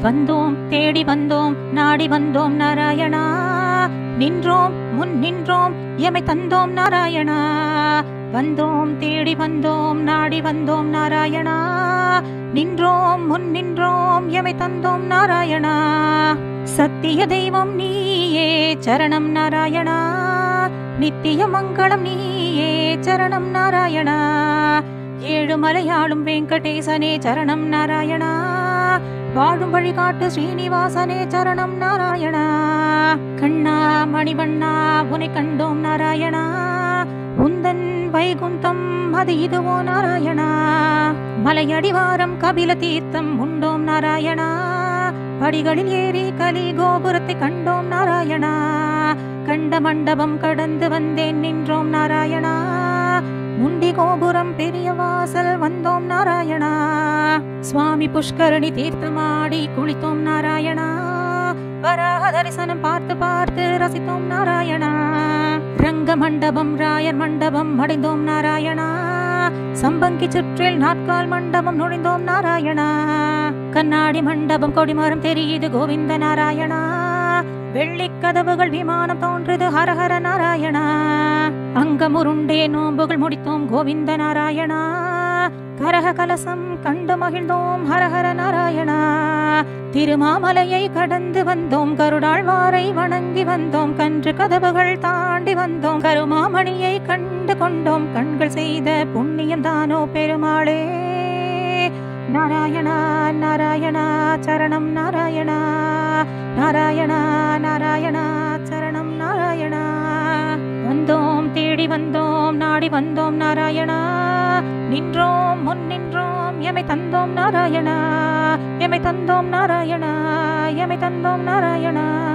வந்தோம் தேடி வந்தோம் நாடி வந்தோம் நாராயணா நின்றோம் முன் நின்றோம் எமை தந்தோம் நாராயணா வந்தோம் தேடி வந்தோம் நாடி வந்தோம் நாராயணா நின்றோம் முன் நின்றோம் எமை தந்தோம் நாராயணா சத்திய தெய்வம் நீயே சரணம் நாராயணா நித்திய மங்களம் நீயே சரணம் நாராயணா ஏழு மலையாளும் வெங்கடேசனே சரணம் நாராயணா வாழும் வழிகாட்டு ஸ்ரீனிவாசனே சரணம் நாராயணா கண்ணா மணிவண்ணா உனை கண்டோம் நாராயணா உந்தன் வைகுந்தம் அது இதுவோ நாராயணா மலையடிவாரம் கபில தீர்த்தம் உண்டோம் நாராயணா படிகளில் ஏறி கலி கோபுரத்தை கண்டோம் நாராயணா கண்ட மண்டபம் கடந்து வந்தேன் நின்றோம் நாராயணா முண்டி கோபுரம் பெரிய வாசல் வந்தோம் நாராயணா சுவாமி புஷ்கரணி தீர்த்தமாடி குளித்தோம் நாராயணா வராக தரிசனம் பார்த்து பார்த்து ரசித்தோம் நாராயணா ரங்க மண்டபம் ராயர் மண்டபம் அடைந்தோம் நாராயணா சம்பங்கி சுற்றில் நாட்கால் மண்டபம் நுழைந்தோம் நாராயணா கண்ணாடி மண்டபம் கொடிமரம் தெரியுது கோவிந்த நாராயணா வெள்ளிக் கதவுகள் விமானம் தோன்றுது ஹரஹர நாராயணா அங்கமுருண்டே நோம்புகள் முடித்தோம் கோவிந்த நாராயணா கரக கலசம் கண்டு மகிழ்ந்தோம் ஹரஹர நாராயணா திருமாமலையை கடந்து வந்தோம் கருடாழ்வாரை வணங்கி வந்தோம் கன்று கதவுகள் தாண்டி வந்தோம் கருமாமணியை கண்டு கொண்டோம் கண்கள் செய்த புண்ணியம் தானோ பெருமாளே நாராயணா நாராயணா சரணம் நாராயணா நாராயணா நாராயணா சரணம் நாராயணா வந்தோம் தேடி வந்தோம் நாடி வந்தோம் நாராயணா நின்றோம் முன் நின்றோம் எமை தந்தோம் நாராயணா எமை தந்தோம் நாராயணா எமை தந்தோம் நாராயணா